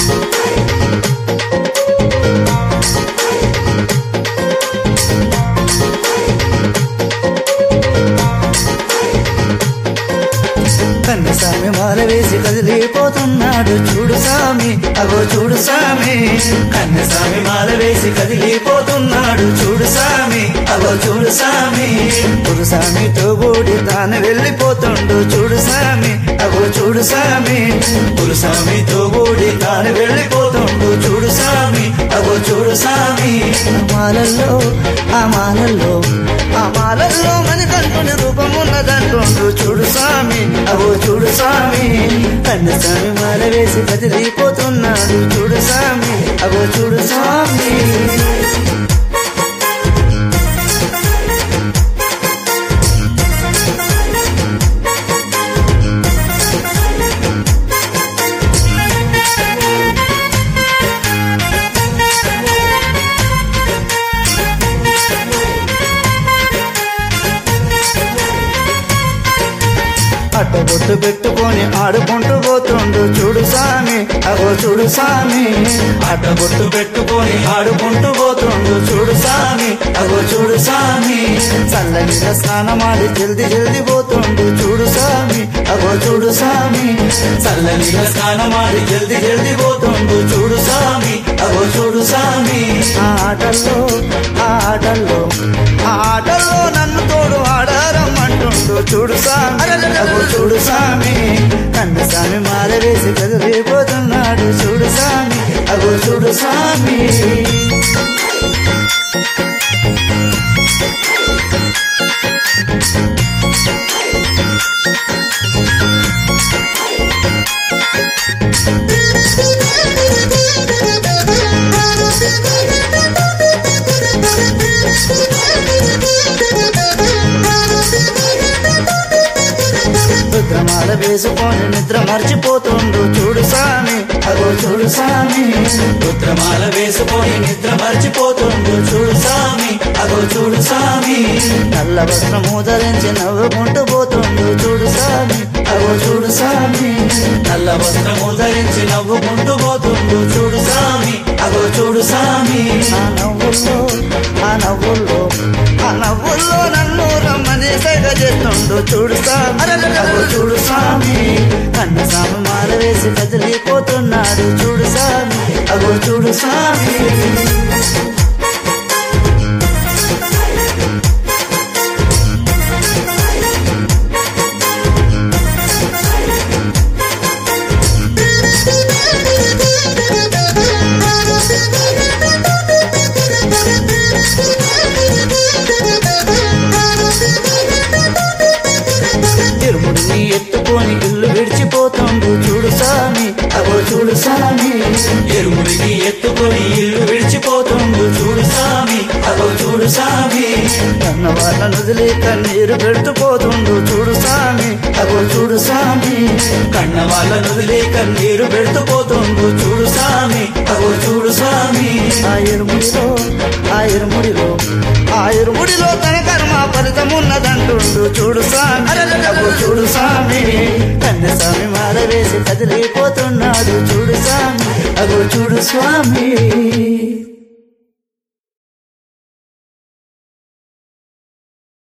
కన్నసామి మాల వేసి కదిలిపోతున్నాడు చూడు సామి అగో చూడు సామి కన్నసామి మాల వేసి కదిలిపోతున్నాడు చూడు సామి అగో చూడు సామి పురుసామితో కూడి తాను వెళ్ళిపోతుండు చూడు సామి అగో చూడు సామి పురుసామితో కూడి తాను వెళ్ళిపోతుండు చూడు సామి అగో చూడు సామి ఆ మాలల్లో ఆ మాలల్లో ఆ మాలల్లో మణికంఠుని రూపం ఉన్నదంటుండు చూడు స్వామి అవో చూడు స్వామి కన్ను స్వామి మాల వేసి కదిలిపోతున్నాడు చూడు స్వామి అవో చూడు స్వామి అట్టబొట్టు పెట్టుకొని ఆడుకుంటూ పోతుండు చూడు సామి అగో చూడు సామి అట్టబొట్టు పెట్టుకొని ఆడుకుంటూ పోతుండు చూడు సామి అగో చూడు సామి చల్లని స్నానమాడి జల్ది జల్ది పోతుండు చూడు సామి అగో చూడు సామి చల్లని స్నానమాడి జల్ది జల్ది పోతుండు చూడు సామి అగో చూడు సామి ఆ ఆటల్లో ఆ ఆటల్లో ఆ ఆటల్లో నన్ను తోడు ఆడారమ్మంటుండు చూడు సామి అగో చూడు సామి కన్ను సామి మాల వేసి కదిలిపోతున్నాడు చూడు సామి అగో చూడు సామి రుద్రమాల వేసుకొని నిద్ర మర్చిపోతుండు చూడు సామి అగో చూడు సామి రుద్రమాల వేసుకొని నిద్ర మర్చిపోతుండు చూడు సామి అగో చూడు సామి నల్ల వస్త్రము ధరించి నవ్వుకుంటూ పోతుండు చూడు సామి అగో చూడు సామి నల్ల వస్త్రము ధరించి నవ్వుకుంటూ పోతుండు చూడు సామి అగో చూడు సామి ఆ నవ్వుల్లో ఆ నవ్వుల్లో ఆ నవ్వుల్లో నన్ను రమ్మని సైగ చేస్తుండు చూడు సామి అగో చూడు స్వామి కన్న స్వామి మాల వేసి కదిలిపోతున్నాడు చూడు స్వామి అగో చూడు స్వామి తిరుముడిని ఎత్తుకొని ఇల్లు విడిచిపోతుండు చూడు స్వామి అగో చూడు స్వామి ఎరుముడిని ఎత్తుకొని ఇల్లు విడిచిపోతుండు చూడు స్వామి అగో చూడు స్వామి కన్న వాళ్ళ నదిలి కన్నీరు పెడుతూ పోతుండు చూడు స్వామి అగో చూడు స్వామి కన్న వాళ్ళ నదిలి కన్నీరు పెడుతూ పోతుండు చూడు స్వామి అగో చూడు స్వామి ఆ ఇరుముడిలో ఆ ఇరుముడిలో ఆ ఇరుముడిలో తన కర్మ ఫలితమున్నదంటుండు చూడు స్వామి అగో చూడు స్వామి కన్న స్వామి మాల వేసి కదిలిపోతున్నాడు చూడు స్వామి అగో చూడు స్వామి